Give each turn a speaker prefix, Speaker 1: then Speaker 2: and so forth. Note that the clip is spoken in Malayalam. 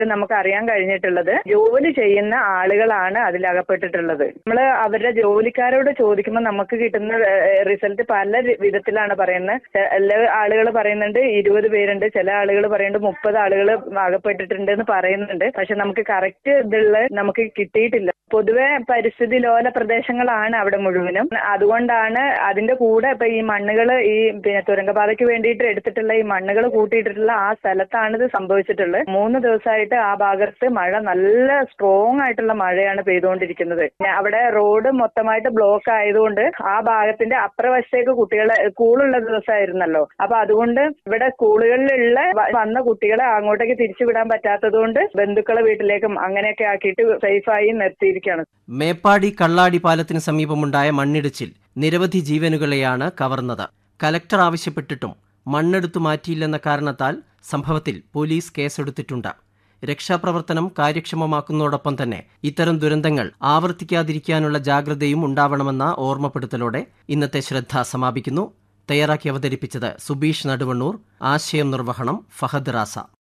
Speaker 1: നമുക്ക് അറിയാൻ കഴിഞ്ഞിട്ടുള്ളത് ജോലി ചെയ്യുന്ന ആളുകളാണ് അതിൽ അകപ്പെട്ടിട്ടുള്ളത് നമ്മൾ അവരുടെ ജോലിക്കാരോട് ചോദിക്കുമ്പോൾ നമുക്ക് കിട്ടുന്ന റിസൾട്ട് പല രി- വിധത്തിലാണ് പറയുന്നത് ചില ആളുകൾ പറയുന്നുണ്ട് ഇരുപത് പേരുണ്ട് ചില ആളുകൾ പറയുന്നുണ്ട് മുപ്പത് ആളുകൾ അകപ്പെട്ടിട്ടുണ്ട് എന്ന് പറയുന്നുണ്ട് പക്ഷെ നമുക്ക് കറക്റ്റ് ഇതുള്ള നമുക്ക് കിട്ടിയിട്ടില്ല പൊതുവെ പരിസ്ഥിതി ലോല പ്രദേശങ്ങളാണ് അവിടെ മുഴുവനും അതുകൊണ്ടാണ് അതിന്റെ കൂടെ ഇപ്പൊ ഈ മണ്ണുകൾ ഈ പിന്നെ തുരങ്കപാതയ്ക്ക് വേണ്ടിയിട്ട് എടുത്തിട്ടുള്ള ഈ മണ്ണുകൾ കൂട്ടിയിട്ടിട്ടുള്ള ആ സ്ഥലത്താണ് ഇത് സംഭവിച്ചിട്ടുള്ളത് മൂന്ന് ദിവസമായിട്ട് ആ ഭാഗത്ത് മഴ നല്ല സ്ട്രോങ് ആയിട്ടുള്ള മഴയാണ് പെയ്തുകൊണ്ടിരിക്കുന്നത് പിന്നെ അവിടെ റോഡ് മൊത്തമായിട്ട് ബ്ലോക്ക് ആയതുകൊണ്ട് ആ ഭാഗത്തിന്റെ അപ്പുറവശത്തേക്ക് കുട്ടികളെ സ്കൂളുള്ള ദിവസമായിരുന്നല്ലോ അപ്പൊ അതുകൊണ്ട് ഇവിടെ സ്കൂളുകളിലുള്ള വ- വന്ന കുട്ടികളെ അങ്ങോട്ടേക്ക് തിരിച്ചുവിടാൻ പറ്റാത്തത് കൊണ്ട് ബന്ധുക്കളെ വീട്ടിലേക്കും അങ്ങനെയൊക്കെ ആക്കിയിട്ട് സേഫായി നിർത്തിയിരിക്കുകയാണ്
Speaker 2: മേപ്പാടി കള്ളാടി പാലത്തിന് സമീപമുണ്ടായ മണ്ണിടിച്ചിൽ നിരവധി ജീവനുകളെയാണ് കവർന്നത് കലക്ടർ ആവശ്യപ്പെട്ടിട്ടും മണ്ണെടുത്തു മാറ്റിയില്ലെന്ന കാരണത്താൽ സംഭവത്തിൽ പോലീസ് കേസെടുത്തിട്ടുണ്ട് രക്ഷാപ്രവർത്തനം കാര്യക്ഷമമാക്കുന്നതോടൊപ്പം തന്നെ ഇത്തരം ദുരന്തങ്ങൾ ആവർത്തിക്കാതിരിക്കാനുള്ള ജാഗ്രതയും ഉണ്ടാവണമെന്ന ഓർമ്മപ്പെടുത്തലോടെ ഇന്നത്തെ ശ്രദ്ധ സമാപിക്കുന്നു തയ്യാറാക്കി അവതരിപ്പിച്ചത് സുബീഷ് നടുവണ്ണൂർ ആശയം നിർവഹണം ഫഹദ് റാസ